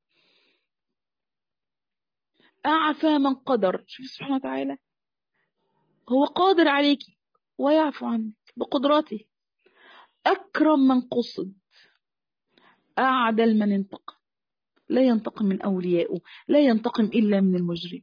أعفى من قدر شوف سبحانه وتعالى هو قادر عليك ويعفو عنك بقدراته أكرم من قصد أعدل من انتقم لا ينتقم من أوليائه لا ينتقم إلا من المجرم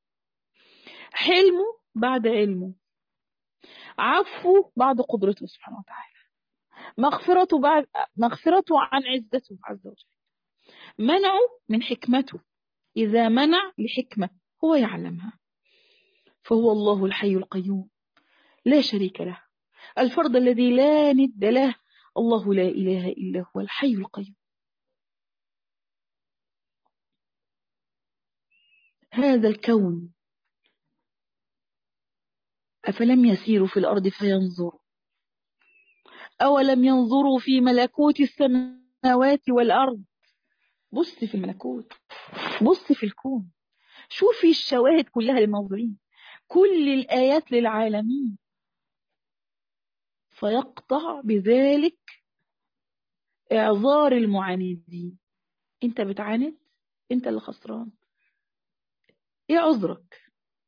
حلمه بعد علمه عفو بعد قدرته سبحانه وتعالى مغفرته بعد مغفرته عن عزته عز وجل منعه من حكمته إذا منع لحكمة هو يعلمها فهو الله الحي القيوم لا شريك له الفرد الذي لا ند له الله لا إله إلا هو الحي القيوم هذا الكون أفلم يسيروا في الأرض فينظروا أولم ينظروا في ملكوت السماوات والأرض بص في الملكوت بص في الكون شوفي الشواهد كلها للناظرين كل الآيات للعالمين فيقطع بذلك إعذار المعاندين أنت بتعاند أنت اللي خسران إيه عذرك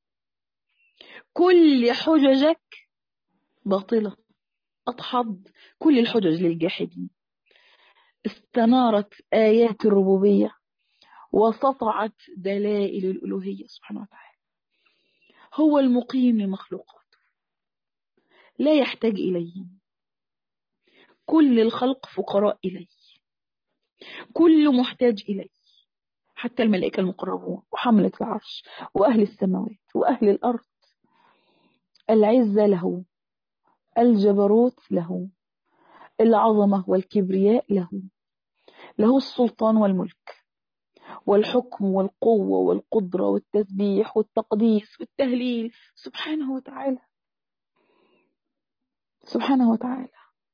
كل حججك باطلة أضحض كل الحجج للجاحدين استنارت آيات الربوبية وسطعت دلائل الألوهية سبحانه وتعالى هو المقيم لمخلوقاته لا يحتاج إليه كل الخلق فقراء إليه كل محتاج إليه حتى الملائكة المقربون وحملة العرش وأهل السماوات وأهل الأرض العزة له الجبروت له العظمة والكبرياء له له السلطان والملك والحكم والقوة والقدرة والتسبيح والتقديس والتهليل سبحانه وتعالى سبحانه وتعالى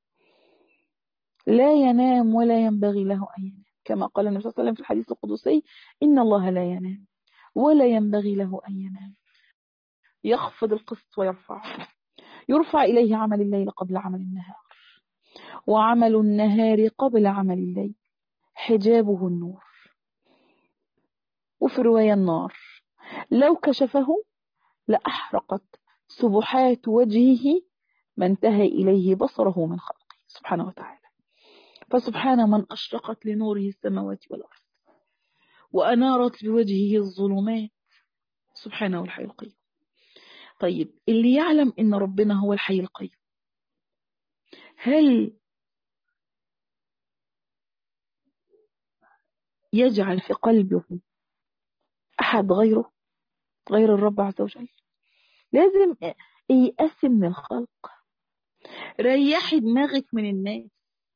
لا ينام ولا ينبغي له أن ينام كما قال النبي صلى الله عليه وسلم في الحديث القدسي إن الله لا ينام ولا ينبغي له أن ينام يخفض القسط ويرفعه يرفع إليه عمل الليل قبل عمل النهار وعمل النهار قبل عمل الليل حجابه النور وفي رواية النار لو كشفه لأحرقت سبحات وجهه ما انتهى إليه بصره من خلقه سبحانه وتعالى فسبحان من أشرقت لنوره السماوات والأرض وأنارت بوجهه الظلمات سبحانه الحي القيوم طيب اللي يعلم إن ربنا هو الحي القيوم هل يجعل في قلبه أحد غيره غير الرب عز وجل لازم يقسم من الخلق ريحي دماغك من الناس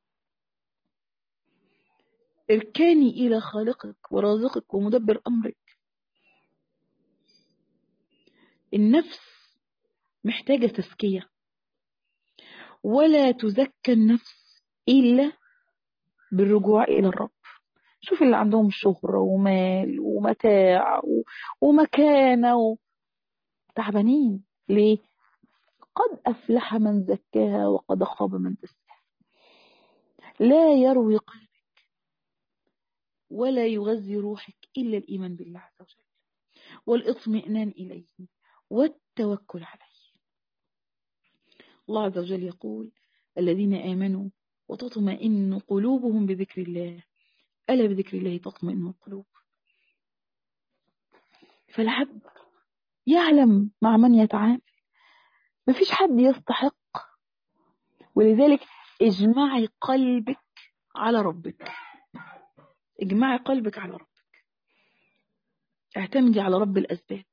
اركاني إلى خالقك ورازقك ومدبر أمرك النفس محتاجة تزكية ولا تزكى النفس إلا بالرجوع إلى الرب شوف اللي عندهم شهرة ومال ومتاع ومكانة و... تعبانين ليه قد أفلح من زكاها وقد خاب من دساها لا يروي قلبك ولا يغذي روحك إلا الإيمان بالله عز وجل والاطمئنان إليه والتوكل عليه الله عز وجل يقول الذين آمنوا وتطمئن قلوبهم بذكر الله ألا بذكر الله تطمئن القلوب فالعبد يعلم مع من يتعامل مفيش حد يستحق ولذلك اجمعي قلبك على ربك اجمعي قلبك على ربك اعتمدي على رب الأسباب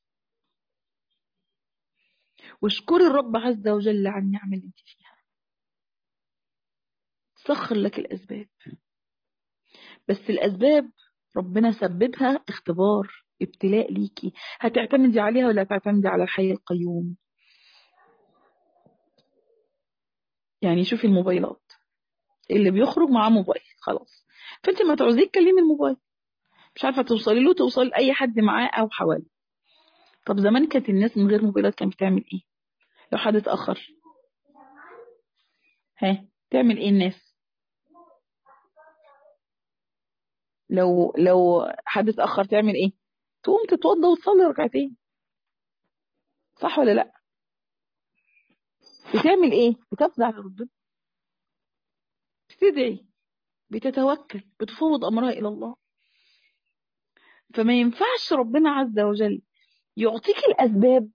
واشكري الرب عز وجل عن النعمة اللي انت فيها سخر لك الأسباب بس الأسباب ربنا سببها اختبار ابتلاء ليكي هتعتمدي عليها ولا تعتمدي على الحي القيوم يعني شوفي الموبايلات اللي بيخرج معاه موبايل خلاص فانت ما تعوزيه تكلمي الموبايل مش عارفه توصلي له توصلي لاي حد معاه او حوالي طب زمان كانت الناس من غير موبايلات كانت بتعمل ايه لو حد اتاخر ها تعمل ايه الناس لو لو حد اتاخر تعمل ايه تقوم تتوضى وتصلي ركعتين صح ولا لا بتعمل ايه بتفزع لربنا بتدعي بتتوكل بتفوض امرها الى الله فما ينفعش ربنا عز وجل يعطيك الاسباب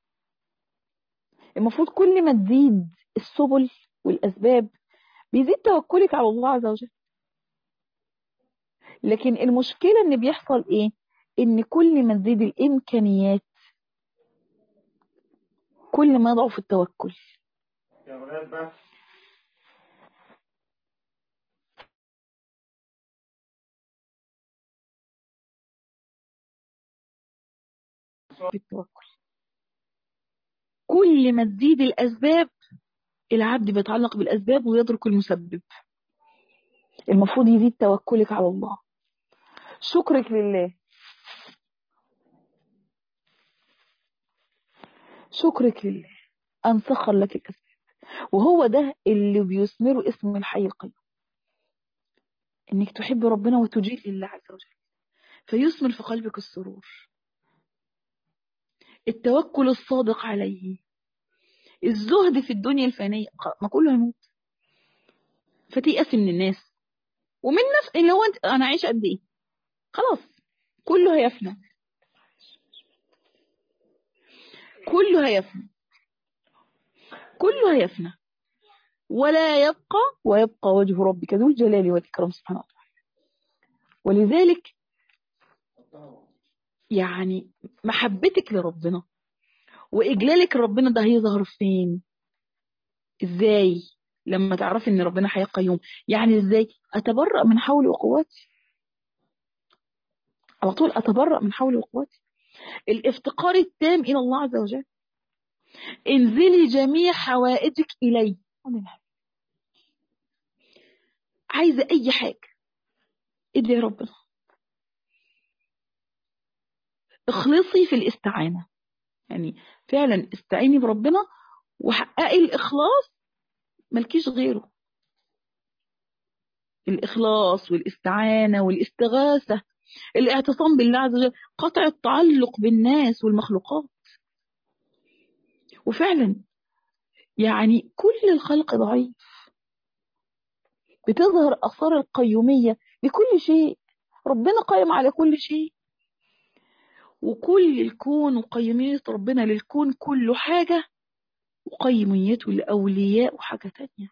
المفروض كل ما تزيد السبل والاسباب بيزيد توكلك على الله عز وجل لكن المشكله ان بيحصل ايه ان كل ما تزيد الامكانيات كل ما يضعف التوكل في التوكل كل ما تزيد الأسباب العبد بيتعلق بالأسباب ويترك المسبب المفروض يزيد توكلك على الله شكرك لله شكرك لله أن سخر لك الأسباب وهو ده اللي بيثمره اسم الحي القيوم إنك تحب ربنا وتجيل لله عز وجل فيثمر في قلبك السرور التوكل الصادق عليه الزهد في الدنيا الفانية ما كله هيموت فتيأسي من الناس ومن نفس اللي هو انت انا عايش قد ايه خلاص كله هيفنى كله هيفنى كله هيفنى ولا يبقى ويبقى وجه ربك ذو الجلال والإكرام سبحانه وتعالى ولذلك يعني محبتك لربنا وإجلالك لربنا ده هيظهر فين ازاي لما تعرفي ان ربنا حي قيوم يعني ازاي اتبرأ من حول وقواتي على طول اتبرأ من حول وقواتي الافتقار التام الى الله عز وجل انزلي جميع حوائجك الي عايزه اي حاجه ادعي ربنا اخلصي في الاستعانه يعني فعلا استعيني بربنا وحققي الاخلاص ملكيش غيره الإخلاص والاستعانة والاستغاثة الاعتصام بالله عز وجل قطع التعلق بالناس والمخلوقات وفعلا يعني كل الخلق ضعيف بتظهر آثار القيومية لكل شيء ربنا قائم على كل شيء وكل الكون وقيمية ربنا للكون كله حاجة وقيميته لأولياء وحاجة تانية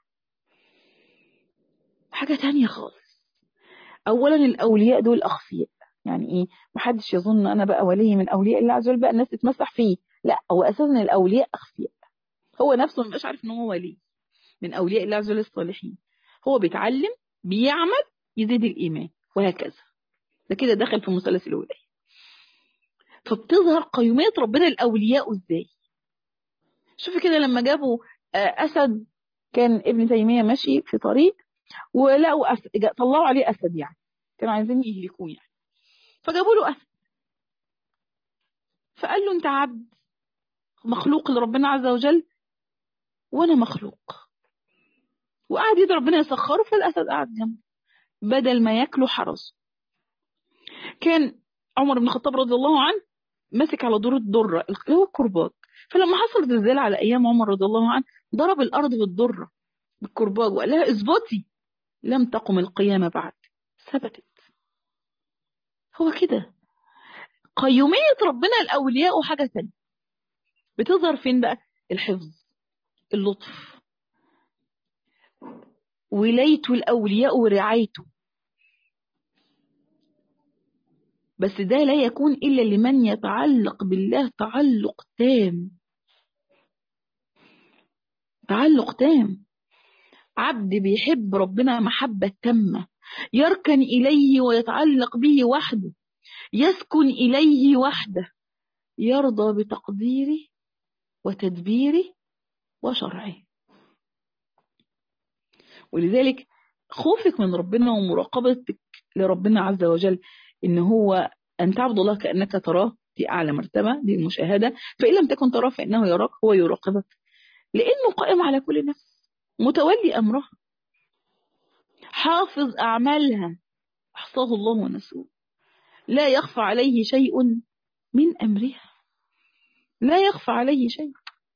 حاجة تانية خالص أولا الأولياء دول أخفياء يعني إيه محدش يظن أنا بقى ولي من أولياء الله عز وجل بقى الناس تتمسح فيه لا هو أساسا الأولياء أخفياء هو نفسه مبقاش عارف إن هو ولي من أولياء الله عز وجل الصالحين هو بيتعلم بيعمل يزيد الإيمان وهكذا ده كده داخل في مثلث الولاية فبتظهر قيومية ربنا الأولياء إزاي شوفي كده لما جابوا أسد كان ابن تيمية ماشي في طريق ولقوا أسد طلعوا عليه أسد يعني كانوا عايزين يهلكوه يعني فجابوا له أسد فقال له أنت عبد مخلوق لربنا عز وجل وأنا مخلوق وقعد يدعي ربنا يسخره فالأسد قعد جنبه بدل ما ياكله حرسه كان عمر بن الخطاب رضي الله عنه ماسك على دور الدرة اللي هو الكرباج فلما حصل زلزال على أيام عمر رضي الله عنه ضرب الأرض بالدرة بالكرباج وقال لها اثبتي لم تقم القيامة بعد ثبتت هو كده قيومية ربنا الأولياء وحاجة تانية بتظهر فين بقى الحفظ اللطف ولايته الأولياء ورعايته بس ده لا يكون إلا لمن يتعلق بالله تعلق تام تعلق تام عبد بيحب ربنا محبة تامة يركن إليه ويتعلق به وحده يسكن إليه وحده يرضى بتقديره وتدبيره وشرعه ولذلك خوفك من ربنا ومراقبتك لربنا عز وجل إن هو أن تعبد الله كأنك تراه دي أعلى مرتبة دي المشاهدة فإن لم تكن تراه فإنه يراك هو يراقبك لأنه قائم على كل نفس متولي أمرها حافظ أعمالها أحصاه الله ونسوه لا يخفى عليه شيء من أمرها لا يخفى عليه شيء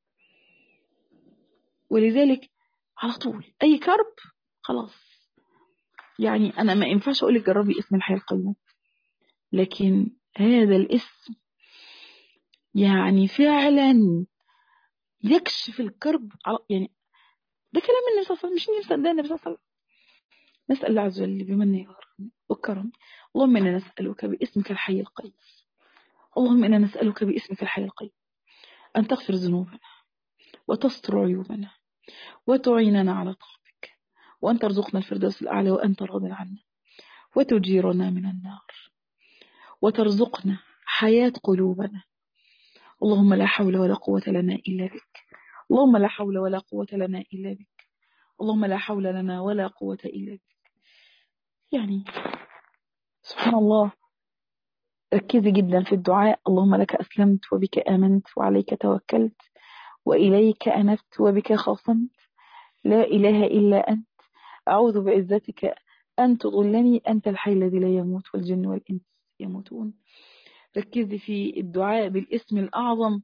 ولذلك على طول أي كرب خلاص يعني أنا ما ينفعش أقول لك جربي اسم الحياة القيوم لكن هذا الاسم يعني فعلا يكشف الكرب على يعني ده كلام النبي صلى الله عليه وسلم مش نصدق النبي صلى الله عليه وسلم نسأل الله عز وجل بمنه وكرم اللهم إنا نسألك باسمك الحي القيوم اللهم إنا نسألك باسمك الحي القيوم أن تغفر ذنوبنا وتستر عيوبنا وتعيننا على طاعتك وأن ترزقنا الفردوس الأعلى وأنت راض عنا وتجيرنا من النار وترزقنا حياة قلوبنا اللهم لا حول ولا قوة لنا إلا بك اللهم لا حول ولا قوة لنا إلا بك اللهم لا حول لنا ولا قوة إلا بك يعني سبحان الله ركزي جدا في الدعاء اللهم لك أسلمت وبك آمنت وعليك توكلت وإليك أنبت وبك خاصمت لا إله إلا أنت أعوذ بعزتك أن تضلني أنت الحي الذي لا يموت والجن والإنس يموتون ركزي في الدعاء بالاسم الأعظم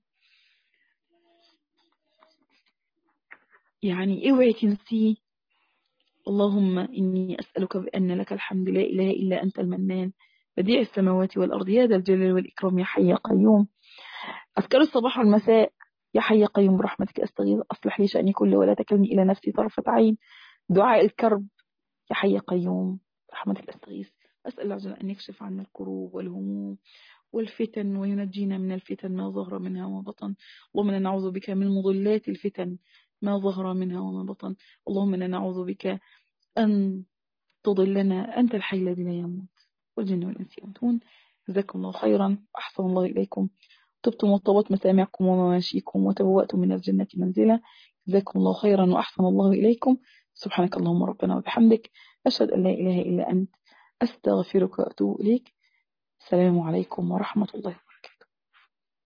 يعني اوعي تنسيه اللهم إني أسألك بأن لك الحمد لا إله إلا أنت المنان بديع السماوات والأرض يا ذا الجلال والإكرام يا حي يا قيوم أذكار الصباح والمساء يا حي يا قيوم برحمتك أستغيث أصلح لي شأني كله ولا تكلني إلى نفسي طرفة عين دعاء الكرب يا حي يا قيوم برحمتك أستغيث أسأل الله عز وجل أن يكشف عنا الكروب والهموم والفتن وينجينا من الفتن ما ظهر منها وما بطن اللهم إنا نعوذ بك من مضلات الفتن ما ظهر منها وما بطن اللهم إنا نعوذ بك أن تضلنا أنت الحي الذي لا يموت والجن والإنس يموتون جزاكم الله خيرا وأحسن الله إليكم طبتم وطبت مسامعكم ومواشيكم وتبوأتم من الجنة منزلا جزاكم الله خيرا وأحسن الله إليكم سبحانك اللهم ربنا وبحمدك أشهد أن لا إله إلا أنت أستغفرك وأتوب إليك السلام عليكم ورحمة الله